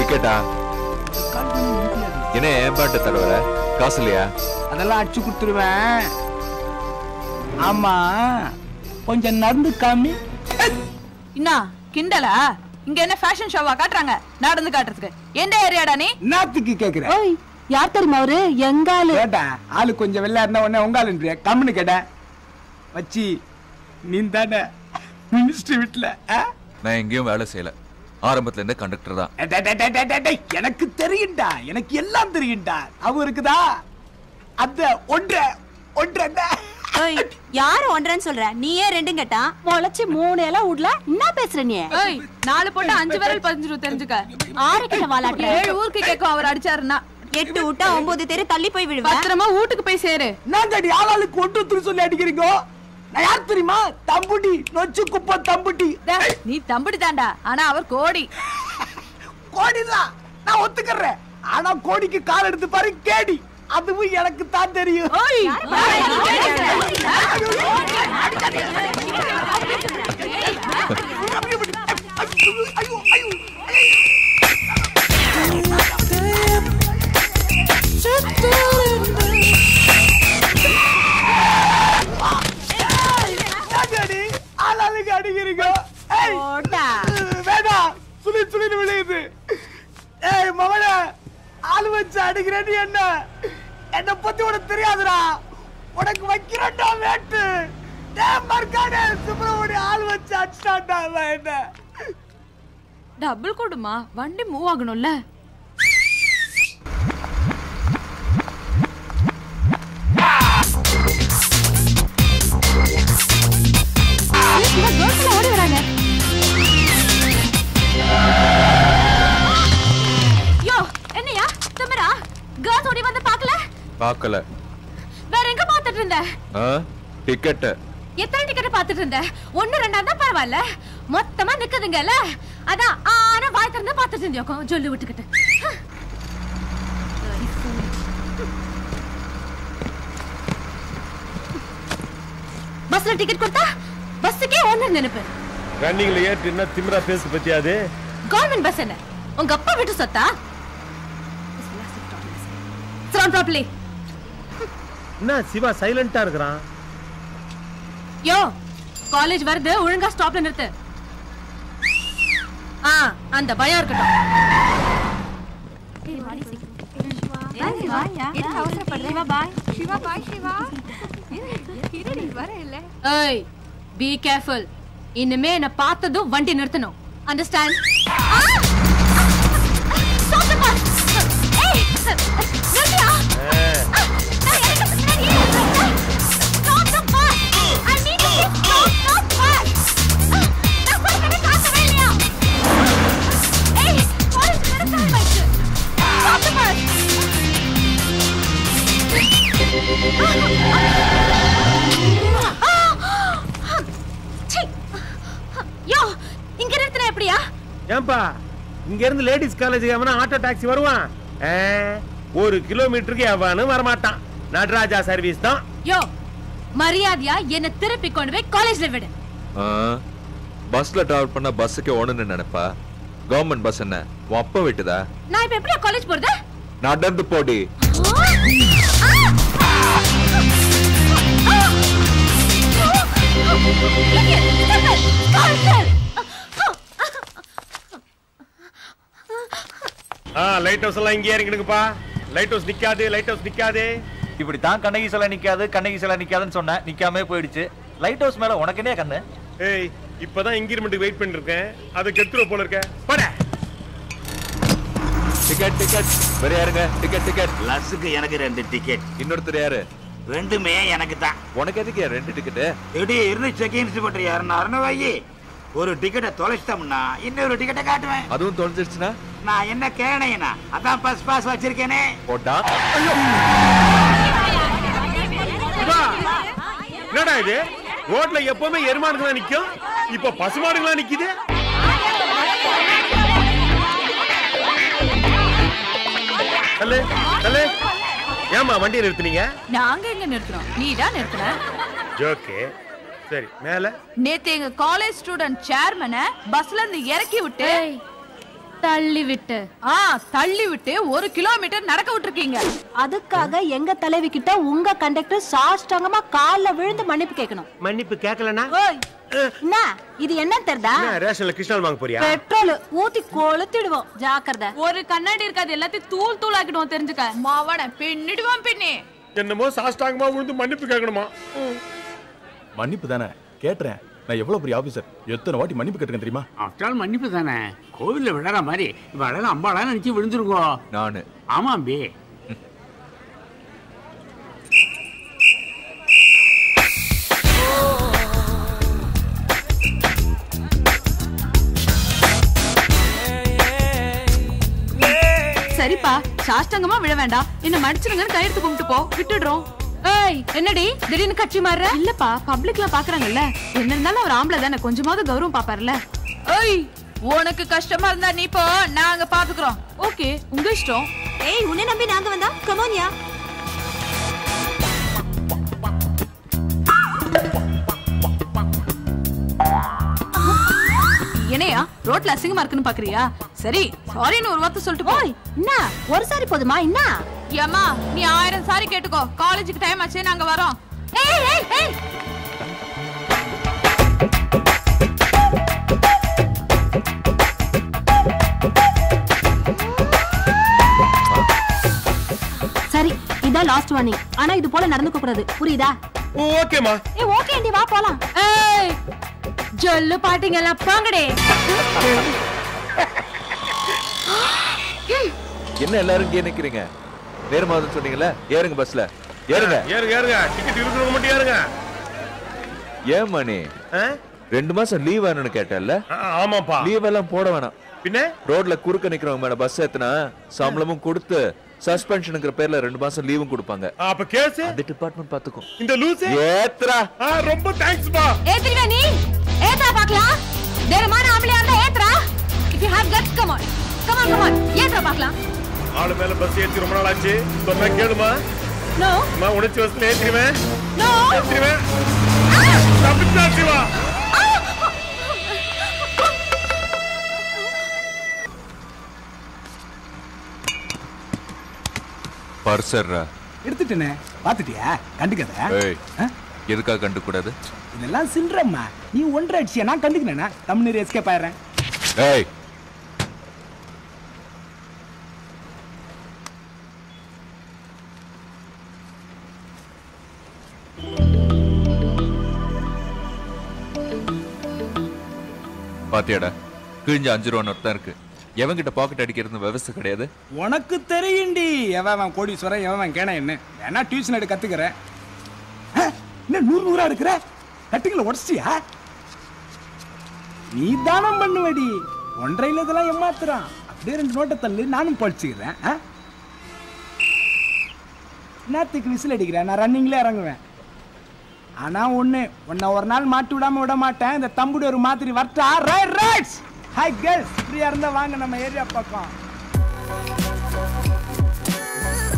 டிக்கெட்டா என்ன ஏன் பாட்டு தடவர காசு இல்லையா அதெல்லாம் அடிச்சு கொடுத்துருவேன் ஆமா கொஞ்சம் நடந்து காமி என்ன கிண்டலா இங்க என்ன ஃபேஷன் ஷோவா காட்டுறாங்க நடந்து காட்டுறதுக்கு எந்த ஏரியாடா நீ நாத்துக்கு கேக்குறேன் ஓய் யார் தெரியுமா அவரு எங்காலு கேட்டேன் ஆளு கொஞ்சம் வெள்ளா இருந்தா உடனே உங்காலுன்றிய கம்முன்னு கேட்டேன் வச்சி நீ தானே மினிஸ்டர் வீட்டுல நான் எங்கேயும் வேலை செய்யல ஆரம்பத்துல இருந்தே கண்டக்டர் தான் டே, டே, டே, டே, டே, டே, எனக்கு தெரியும்டா எனக்கு எல்லாம் தெரியும்டா அவ இருக்குதா அந்த ஒன்ற ஒன்ற ஓய் யார் ஒன்றன்னு சொல்ற நீயே ரெண்டும் கேட்டா முளைச்சு மூணு எல்லாம் விடல என்ன பேசுற நீ ஏய் நாலு போட்டு அஞ்சு விரல் பதிஞ்சிரும் தெரிஞ்சுக்க ஆறு கிட்ட வாலாட்ட ஏழு ஊருக்கு கேட்கும் அவர் அடிச்சாருன்னா எட்டு விட்டா ஒன்பது தெரு தள்ளி போய் விடுவேன் பத்திரமா வீட்டுக்கு போய் சேரு நான் தடி ஆளாளுக்கு ஒன்று ஒருத்தர் சொல்லி அடிக்கிறீங்க நான் யார் தெரியுமா தம்புடி நொச்சு குப்பை தம்புடி டேய், நீ தம்பிடி தாண்டா ஆனா அவர் கோடி கோடிதான் நான் ஒத்துக்கறேன் ஆனா கோடிக்கு கால் எடுத்து பாரு கேடி அதுவும் எனக்கு தான் தெரியும் ஓய் ஐயோ ஐயோ என்னடி ஆளாளுக்கு அடிக்கிறீங்க ஏய், வேண்டாம் சுழி சுழின்னு விழுகுது ஏய் மவனே ஆள் வச்சு அடிக்கிறேன்னு என்ன என்ன பத்தி உனக்கு தெரியாதுடா உனக்கு வைக்கிறேன்டா வேட்டு டேய் மர்க்கானே சுப்பிரமணிய ஆள் வச்சு அடிச்சான்டா அவன் என்ன டபுள் கொடுமா வண்டி மூவ் ஆகணும்ல ஓடி வராங்க யோ என்னையா திமிரா கேர்ள்ஸ் ஓடி வந்து பார்க்கல பார்க்கல வேற எங்க பார்த்துட்டு இருந்த டிக்கெட்டு எத்தனை டிக்கெட் பார்த்துட்டு இருந்த ஒண்ணு ரெண்டா தான் பரவாயில்ல மொத்தமா நிக்குதுங்கல்ல அதான் ஆனா வாய் திறந்து பார்த்துட்டு இருந்தியோக்கும் சொல்லி விட்டுக்கிட்டு பஸ்ல டிக்கெட் கொடுத்தா பஸ்ஸுக்கே ஒண்ணு நினைப்பு ரன்னிங்ல ஏற்றினா திமிரா பேசு பத்தியாது கவர்மெண்ட் பஸ் என்ன உங்க அப்பா வீட்டு சொத்தா சிரம் ப்ராப்ளி என்ன சிவா சைலண்டா இருக்கிறான் யோ காலேஜ் வருது ஒழுங்கா ஸ்டாப்ல நிறுத்து ஆ அந்த பயம் இருக்கட்டும் ஏய் பி கேர்ஃபுல் இனிமே என்ன பார்த்ததும் வண்டி நிறுத்தணும் அண்டர்ஸ்டாண்ட் யோ இங்க நிறுத்தின எப்படியா ஏன்பா இங்க இருந்து லேடிஸ் காலேஜ் எவனா ஆட்டோ டாக்ஸி வருவான் ஆ, ஒரு கிலோமீட்டருக்கு எவனும் வரமாட்டான் நடராஜா சர்வீஸ் தான் யோ மரியாதையா என்ன திருப்பி கொண்டு போய் காலேஜ்ல விடு பஸ்ல டிராவல் பண்ண பஸ்ஸுக்கே ஓடணும்னு நினைப்பா கவர்மெண்ட் பஸ் என்ன உன் அப்பா விட்டுதா நான் இப்ப எப்படியா காலேஜ் போறது நடந்து போடி ஆ லைட் ஹவுஸ் எல்லாம் இங்கே இறங்கிடுங்கப்பா லைட் ஹவுஸ் நிக்காது லைட் ஹவுஸ் நிக்காது இப்படி தான் கண்ணகி சிலை நிக்காது கண்ணகி சிலை நிக்காதுன்னு சொன்னேன் நிக்காமே போயிடுச்சு லைட் ஹவுஸ் மேல உனக்கு என்ன கண்ணு ஏய் இப்பதான் இன்கிரிமெண்ட் வெயிட் பண்ணிட்டு இருக்கேன் அதை கெத்துற போல இருக்க பட டிக்கெட் டிக்கெட் வேற யாருங்க டிக்கெட் டிக்கெட் லஸ்ஸுக்கு எனக்கு ரெண்டு டிக்கெட் இன்னொருத்தர் யாரு ரெண்டுமே எனக்கு தான் உனக்கு எதுக்கு ரெண்டு டிக்கெட்டு திடீர்னு செக் இன்ஸ்பெக்டர் யாருன்னாருன்னு வை ஒரு டிக்கெட்டை தொலைச்சிட்டோம்னா இன்னொரு டிக்கெட்டை காட்டுவேன் அதுவும் தொலைஞ்சிருச்சுன்னா நான் என்ன கேணையனா அதான் பஸ் பாஸ் வச்சிருக்கேனே போட்டா என்னடா இது ரோட்ல எப்பவுமே எருமாடுங்களா நிக்கும் இப்ப பசுமாடுங்களா நிக்குது தள்ளு தள்ளு ஏமா வண்டியை நிறுத்துனீங்க நாங்க எங்க நிறுத்துறோம் நீ தான் நிறுத்துன ஜோக்கே சரி மேல நேத்து எங்க காலேஜ் ஸ்டூடெண்ட் சேர்மனை பஸ்ல இருந்து இறக்கி விட்டு தள்ளி விட்டு ஆ தள்ளி விட்டு ஒரு கிலோமீட்டர் நடக்க விட்டுருக்கீங்க அதுக்காக எங்க தலைவி கிட்ட உங்க கண்டக்டர் சாஷ்டாங்கமா கால்ல விழுந்து மன்னிப்பு கேட்கணும் மன்னிப்பு கேட்கலனா ஓய் என்ன இது என்ன தெரிதா என்ன ரேஷன்ல கிருஷ்ணால் வாங்க போறியா பெட்ரோல் ஊத்தி கொளுத்திடுவோம் ஜாக்கிரதை ஒரு கண்ணாடி இருக்காது எல்லாத்தையும் தூள் தூள் ஆக்கிடுவோம் தெரிஞ்சுக்க மாவன பின்னிடுவான் பின்னி என்னமோ சாஷ்டாங்கமா விழுந்து மன்னிப்பு கேட்கணுமா மன்னிப்பு தானே கேட்டுறேன் நான் எவ்வளவு பெரிய ஆபீசர் எத்தனை வாட்டி மன்னிப்பு கேட்டிருக்கேன் தெரியுமா ஆஃப்டர் மன்னிப்பு தானே கோவில்ல விழற மாதிரி இப்ப அழகா அம்பாளா நினைச்சு விழுந்துருங்கோ நானு ஆமாம் பி சரிப்பா சாஷ்டங்கமா விழ வேண்டாம் என்ன மடிச்சிருங்கன்னு கையெடுத்து கும்பிட்டு போ விட்டுடுறோம் ஏய் என்னடி திடீர்னு கட்சி மாறுற இல்லப்பா பப்ளிக்ல பாக்குறாங்கல்ல என்ன இருந்தாலும் அவர் ஆம்பளை தானே கொஞ்சமாவது கௌரவம் பாப்பாருல்ல ஏய் உனக்கு கஷ்டமா இருந்தா நீ போ நாங்க பாத்துக்கிறோம் ஓகே உங்க இஷ்டம் ஏய் உன்னை நம்பி நாங்க வந்தா கமோனியா என்னையா ரோட்ல அசிங்கமா இருக்குன்னு பாக்குறியா சரி சாரின்னு ஒரு வார்த்தை சொல்லிட்டு போய் என்ன ஒரு சாரி போதுமா என்ன ஏமா நீ ஆயிரம் சாரி கேட்டுக்கோ காலேஜுக்கு டைம் ஆச்சு நாங்க வரோம் ஏய் ஏய் ஏய் சரி இதான் லாஸ்ட் வார்னிங் ஆனா இது போல நடந்துக்க கூடாது புரியுதா ஓகேமா ஏ ஓகே ஆண்டி வா போலாம் ஏய் ஜொல்லு பாட்டிங்க எல்லாம் போங்கடே என்ன எல்லாரும் இங்கே நிக்கிறீங்க நேரமாதுன்னு சொன்னீங்கல்ல ஏறுங்க பஸ்ல ஏறுங்க ஏறுங்க ஏறுங்க டிக்கெட் இருக்கிறவங்க மட்டும் ஏறுங்க ஏன் மணி ஆ? ரெண்டு மாசம் லீவ் வேணும்னு கேட்டல்ல ஆ, ஆமாப்பா லீவ் எல்லாம் போட வேணாம் பின்ன ரோட்ல குறுக்க நிக்கிறவங்க மேல பஸ் ஏத்துனா சம்பளமும் கொடுத்து சஸ்பென்ஷனுங்கிற பேர்ல ரெண்டு மாசம் லீவும் கொடுப்பாங்க ஆ, அப்ப கேஸ் அந்த டிபார்ட்மெண்ட் பாத்துக்கும் இந்த லூசு ஏத்ரா ஆ, ரொம்ப தேங்க்ஸ் பா ஏத்துறியா நீ ஏத்தா பார்க்கலாம் தைரியமான ஆம்பளையா இருந்தா ஏத்துறா if you have guts come on come on come on ஏத்துறா பார்க்கலாம் ஆளு மேல பஸ் ஏத்தி ரொம்ப நாள் ஆச்சு சொன்னா கேளுமா நோ அம்மா உணர்ச்சி வசத்துல ஏத்திடுவேன் நோ ஏத்திடுவேன் தப்பிச்சா சிவா பர்சர்ரா எடுத்துட்டேனே பாத்துட்டியா கண்டுக்காத ஏய் எதுக்காக கண்டு கூடாது இதெல்லாம் சில்றம்மா நீ ஒன்றரை அடிச்சியா நான் கண்டுக்கினேனா தமிழ் எஸ்கேப் ஆயிடுறேன் ஏய் பாத்தியாடா கிழிஞ்ச அஞ்சு ரூபா நோட் தான் இருக்கு எவன்கிட்ட பாக்கெட் அடிக்கிறது விவசாய கிடையாது உனக்கு தெரியும்டி எவன் அவன் கோடீஸ்வரன் எவன் அவன் கேன என்ன வேணா டியூஷன் எடுக்க கத்துக்கிறேன் ஆ, என்ன நூறு நூறா இருக்கிற கட்டுங்களை உடச்சியா நீ தானம் பண்ணுவடி ஒன்றையில இதெல்லாம் ஏமாத்துறான் அப்படியே ரெண்டு நோட்டை தள்ளு நானும் படிச்சுக்கிறேன் ஆ? என்னத்துக்கு விசில் அடிக்கிறேன் நான் ரன்னிங்ல இறங்குவேன் ஆனா ஒண்ணு உன்னை ஒரு நாள் மாட்டி விடாம விட மாட்டேன் இந்த தம்புடி ஒரு மாதிரி வரட்டா ரைட் ரைட் ஹாய் கேர்ள்ஸ் ஃப்ரீயா இருந்தா வாங்க நம்ம ஏரியா பக்கம்